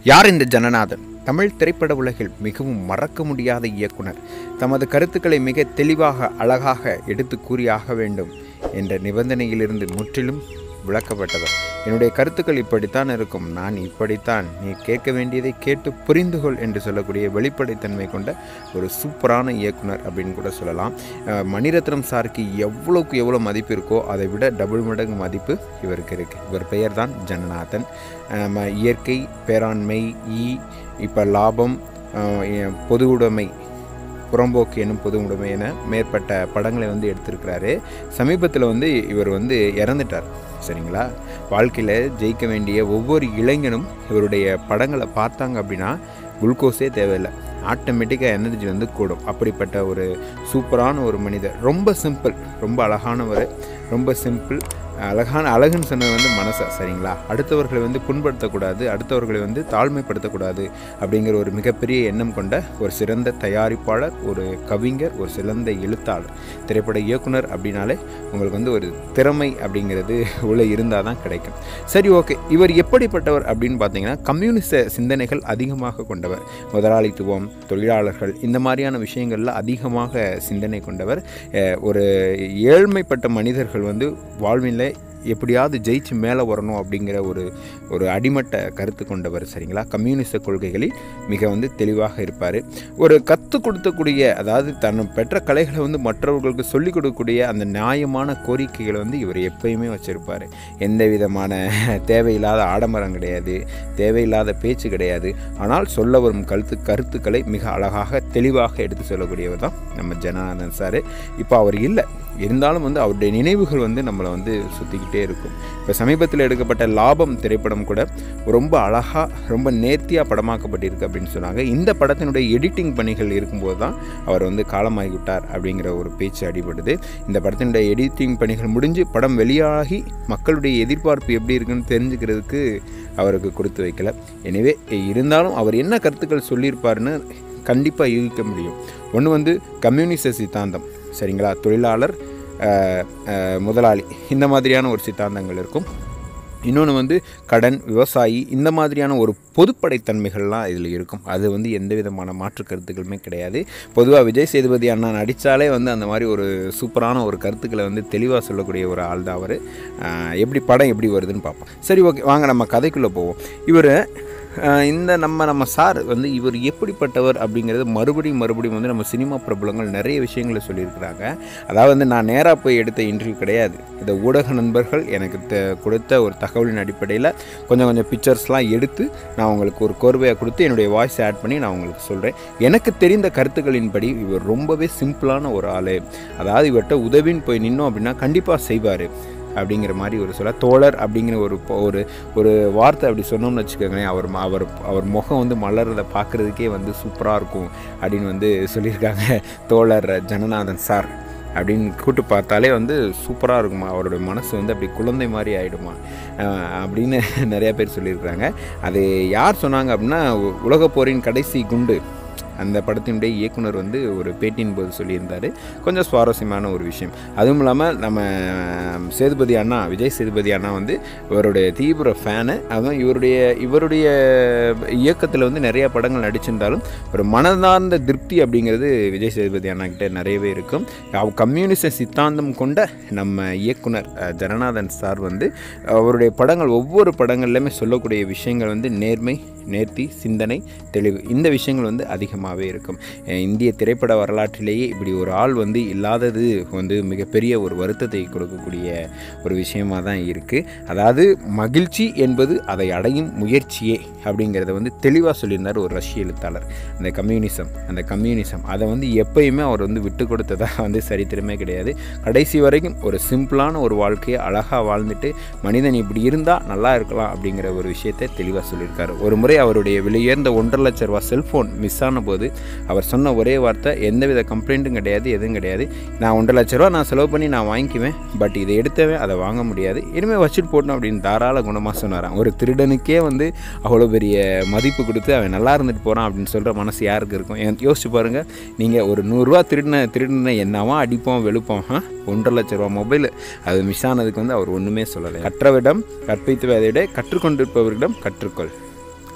யார் இந்த ஜனநாதன் தமிழ் திரைப்பட உலகில் மிகவும் மறக்க முடியாத இயக்குனர் தமது கருத்துக்களை மிக தெளிவாக அழகாக எடுத்து கூறியாக வேண்டும் என்ற நிபந்தனையிலிருந்து முற்றிலும் விளக்கப்பட்டவர் என்னுடைய கருத்துக்கள் இப்படித்தான் இருக்கும் நான் இப்படித்தான் நீ கேட்க வேண்டியதை கேட்டு புரிந்து கொள் என்று சொல்லக்கூடிய வெளிப்படைத்தன்மை கொண்ட ஒரு சூப்பரான இயக்குனர் அப்படின்னு கூட சொல்லலாம் அஹ் மணிரத்னம் சாருக்கு எவ்வளோக்கு எவ்வளோ மதிப்பு இருக்கோ அதை விட டபுள் மடங்கு மதிப்பு இவருக்கு இருக்குது இவர் பெயர் தான் ஜனநாதன் அஹ் ம- இயற்கை பேராண்மை ஈ இப்போ லாபம் அஹ் பொது உடைமை புறம்போக்கு என்னும் பொது உடைமை என மேற்பட்ட படங்களை வந்து எடுத்திருக்கிறாரு சமீபத்தில் வந்து இவர் வந்து இறந்துட்டார் சரிங்களா வாழ்க்கையில் ஜெயிக்க வேண்டிய ஒவ்வொரு இளைஞனும் இவருடைய படங்களை பார்த்தாங்க அப்படின்னா குளுக்கோஸே தேவையில்லை ஆட்டோமேட்டிக்காக எனர்ஜி வந்து கூடும் அப்படிப்பட்ட ஒரு சூப்பரான ஒரு மனிதர் ரொம்ப சிம்பிள் ரொம்ப அழகானவர் ரொம்ப சிம்பிள் அழகான அழகுன்னு சொன்னது வந்து மனசை சரிங்களா அடுத்தவர்களை வந்து புண்படுத்தக்கூடாது அடுத்தவர்களை வந்து தாழ்மைப்படுத்தக்கூடாது அப்படிங்கிற ஒரு மிகப்பெரிய எண்ணம் கொண்ட ஒரு சிறந்த தயாரிப்பாளர் ஒரு கவிஞர் ஒரு சிறந்த எழுத்தாளர் திரைப்பட இயக்குனர் அப்படின்னாலே உங்களுக்கு வந்து ஒரு திறமை அப்படிங்கிறது உள்ள இருந்தால் தான் கிடைக்கும் சரி ஓகே இவர் எப்படிப்பட்டவர் அப்படின்னு பார்த்தீங்கன்னா கம்யூனிச சிந்தனைகள் அதிகமாக கொண்டவர் முதலாளித்துவம் தொழிலாளர்கள் இந்த மாதிரியான விஷயங்களில் அதிகமாக சிந்தனை கொண்டவர் அஹ் ஒரு ஏழ்மைப்பட்ட மனிதர்கள் வந்து வாழ்வில் எப்படியாவது ஜெயிச்சு மேலே வரணும் அப்படிங்கிற ஒரு ஒரு அடிமட்ட கருத்து கொண்டவர் சரிங்களா கம்யூனிச கொள்கைகளில் மிக வந்து தெளிவாக இருப்பார் ஒரு கற்றுக் கொடுத்தக்கூடிய அதாவது தன் பெற்ற கலைகளை வந்து மற்றவர்களுக்கு சொல்லிக் கொடுக்கக்கூடிய அந்த நியாயமான கோரிக்கைகளை வந்து இவர் எப்பயுமே வச்சுருப்பார் எந்த விதமான தேவையில்லாத ஆடம்பரம் கிடையாது தேவையில்லாத பேச்சு கிடையாது ஆனால் சொல்ல வரும் கருத்து கருத்துக்களை மிக அழகாக தெளிவாக எடுத்து சொல்லக்கூடியவர் தான் நம்ம ஜனார்தன் சார் இப்போ அவர் இல்லை இருந்தாலும் வந்து அவருடைய நினைவுகள் வந்து நம்மளை வந்து சுற்றிக்கிட்டே இருக்கும் இப்போ சமீபத்தில் எடுக்கப்பட்ட லாபம் திரைப்படம் கூட ரொம்ப அழகாக ரொம்ப நேர்த்தியாக படமாக்கப்பட்டிருக்கு அப்படின்னு சொன்னாங்க இந்த படத்தினுடைய எடிட்டிங் பணிகள் இருக்கும்போது தான் அவர் வந்து காலமாகிவிட்டார் அப்படிங்கிற ஒரு பேச்சு அடிபடுது இந்த படத்தினுடைய எடிட்டிங் பணிகள் முடிஞ்சு படம் வெளியாகி மக்களுடைய எதிர்பார்ப்பு எப்படி இருக்குன்னு தெரிஞ்சுக்கிறதுக்கு அவருக்கு கொடுத்து வைக்கல எனவே இருந்தாலும் அவர் என்ன கருத்துக்கள் சொல்லியிருப்பாருன்னு கண்டிப்பாக யூகிக்க முடியும் ஒன்று வந்து கம்யூனிச சித்தாந்தம் சரிங்களா தொழிலாளர் அஹ், அஹ், முதலாளி இந்த மாதிரியான ஒரு சித்தாந்தங்கள் இருக்கும் இன்னொன்று வந்து கடன் விவசாயி இந்த மாதிரியான ஒரு பொதுப்படைத்தன்மைகள்லாம் இதில் இருக்கும் அது வந்து எந்த விதமான மாற்று கருத்துக்களுமே கிடையாது பொதுவாக விஜய் சேதுபதி அண்ணா நடித்தாலே வந்து அந்த மாதிரி ஒரு சூப்பரான ஒரு கருத்துக்களை வந்து தெளிவாக சொல்லக்கூடிய ஒரு ஆள் தான் அவர் எப்படி படம் எப்படி வருதுன்னு பார்ப்போம் சரி ஓகே வாங்க நம்ம கதைக்குள்ளே போவோம் இவர் ஆஹ் இந்த நம்ம நம்ம சார் வந்து இவர் எப்படிப்பட்டவர் அப்படிங்கிறது மறுபடியும் மறுபடியும் வந்து நம்ம சினிமா பிரபலங்கள் நிறைய விஷயங்களை சொல்லியிருக்கிறாங்க அதாவது வந்து நான் நேராக போய் எடுத்த இன்டர்வியூ கிடையாது இந்த ஊடக நண்பர்கள் எனக்கு த- கொடுத்த ஒரு தகவலின் அடிப்படையில் கொஞ்சம் கொஞ்சம் பிக்சர்ஸ்லாம் எடுத்து நான் உங்களுக்கு ஒரு கோர்வையாக கொடுத்து என்னுடைய வாய்ஸ் ஆட் பண்ணி நான் உங்களுக்கு சொல்கிறேன் எனக்கு தெரிந்த கருத்துக்களின்படி இவர் ரொம்பவே சிம்பிளான ஒரு ஆள் அதாவது இவர்கிட்ட உதவின்னு போய் நின்னோம் அப்படின்னா கண்டிப்பாக செய்வார் அப்படிங்கிற மாதிரி ஒரு சொல்ல தோழர் அப்படிங்கிற ஒரு பொ- ஒரு ஒரு வார்த்தை அப்படி சொன்னோம்னு வச்சுக்கோங்களேன் அவர் ம- அவர் அவர் முகம் வந்து மலர்றதை பார்க்குறதுக்கே வந்து சூப்பராக இருக்கும் அப்படின்னு வந்து சொல்லியிருக்காங்க தோழர் ஜனநாதன் சார் அப்படின்னு கூட்டு பார்த்தாலே வந்து சூப்பராக இருக்குமா அவருடைய மனசு வந்து அப்படி குழந்தை மாதிரி ஆகிடுமா அப்படின்னு நிறையா பேர் சொல்லியிருக்கிறாங்க அது யார் சொன்னாங்க அப்படின்னா உ- உலகப் போரின் கடைசி குண்டு அந்த படத்தினுடைய இயக்குனர் வந்து ஒரு பேட்டியின் போது சொல்லியிருந்தார் கொஞ்சம் சுவாரஸ்யமான ஒரு விஷயம் அதுவும் இல்லாமல் நம்ம சேதுபதி அண்ணா விஜய் சேதுபதி அண்ணா வந்து இவருடைய தீவிர ஃபேனு அதுவும் இவருடைய இவருடைய இயக்கத்தில் வந்து நிறைய படங்கள் நடிச்சிருந்தாலும் ஒரு மனதார்ந்த திருப்தி அப்படிங்கிறது விஜய் சேதுபதி அண்ணா கிட்ட நிறையவே இருக்கும் அவ் கம்யூனிச சித்தாந்தம் கொண்ட நம்ம இயக்குனர் அஹ், ஜனநாதன் சார் வந்து அவருடைய படங்கள் ஒவ்வொரு படங்கள்லையுமே சொல்லக்கூடிய விஷயங்கள் வந்து நேர்மை நேர்த்தி சிந்தனை தெளிவு இந்த விஷயங்கள் வந்து அதிகமாகவே இருக்கும் அஹ் இந்திய திரைப்பட வரலாற்றிலேயே இப்படி ஒரு ஆள் வந்து இல்லாதது வந்து மிகப்பெரிய ஒரு வருத்தத்தை கொடுக்கக்கூடிய ஒரு விஷயமாக தான் இருக்குது அதாவது மகிழ்ச்சி என்பது அதை அடையும் முயற்சியே அப்படிங்கிறத வந்து தெளிவாக சொல்லியிருந்தார் ஒரு ரஷ்ய எழுத்தாளர் அந்த கம்யூனிசம் அந்த கம்யூனிசம் அதை வந்து எப்பயுமே அவர் வந்து விட்டு கொடுத்ததா வந்து சரித்திரமே கிடையாது கடைசி வரைக்கும் ஒரு சிம்பிளான ஒரு வாழ்க்கையை அழகாக வாழ்ந்துட்டு மனிதன் இப்படி இருந்தால் நல்லா இருக்கலாம் அப்படிங்கிற ஒரு விஷயத்தை தெளிவாக சொல்லியிருக்காரு ஒரு முறை அவருடைய விலையுயர்ந்த ஒன்றரை லட்ச ரூபா செல்ஃபோன் மிஸ் ஆன போது அவர் சொன்ன ஒரே வார்த்தை எந்தவித கம்ப்ளைண்ட்டும் கிடையாது எதுவும் கிடையாது நான் ஒன்றரை லட்ச ரூபா நான் செலவு பண்ணி நான் வாங்கிக்குவேன் பட் இதை எடுத்தவன் அதை வாங்க முடியாது இனிமேல் வச்சுட்டு போட்டோம் அப்படின்னு தாராள குணமாக சொன்னாராம் ஒரு திருடனுக்கே வந்து அவ்வளோ பெரிய மதிப்பு கொடுத்து அவன் நல்லா இருந்துட்டு போகிறான் அப்படின்னு சொல்கிற மனசு யாருக்கு இருக்கும் ஏன் யோசிச்சு பாருங்கள் நீங்கள் ஒரு நூறுரூவா திருடின திருடின என்னவா அடிப்போம் வெளுப்போம் ஆ? ஒன்றரை லட்ச ரூபா மொபைல் அது மிஸ் ஆனதுக்கு வந்து அவர் ஒன்றுமே சொல்லலை கற்றவிடம் கற்பித்து அதை விட கற்றுக்கொண்டிருப்பவரிடம் கற்றுக்கொள்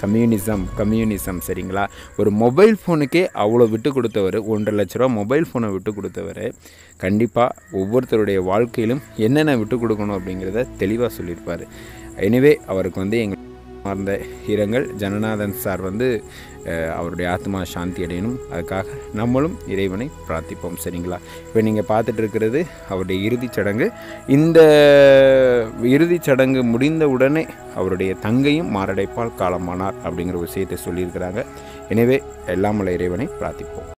கம்யூனிசம் கம்யூனிசம் சரிங்களா ஒரு மொபைல் ஃபோனுக்கே அவ்வளோ விட்டு கொடுத்தவர் ஒன்றரை லட்ச ரூபா மொபைல் ஃபோனை விட்டு கொடுத்தவர் கண்டிப்பாக ஒவ்வொருத்தருடைய வாழ்க்கையிலும் என்னென்ன விட்டு கொடுக்கணும் அப்படிங்கிறத தெளிவாக சொல்லியிருப்பார் எனவே அவருக்கு வந்து எங்கள் மார்ந்த இரங்கல் ஜனநாதன் சார் வந்து அஹ், அவருடைய ஆத்மா சாந்தி அடையணும் அதுக்காக நம்மளும் இறைவனை பிரார்த்திப்போம் சரிங்களா இப்போ நீங்கள் பார்த்துட்டு இருக்கிறது அவருடைய இறுதிச் சடங்கு இந்த இறுதிச் சடங்கு முடிந்த உடனே அவருடைய தங்கையும் மாரடைப்பால் காலமானார் அப்படிங்கிற விஷயத்தை சொல்லியிருக்கிறாங்க எனவே எல்லாம் உள்ள இறைவனை பிரார்த்திப்போம்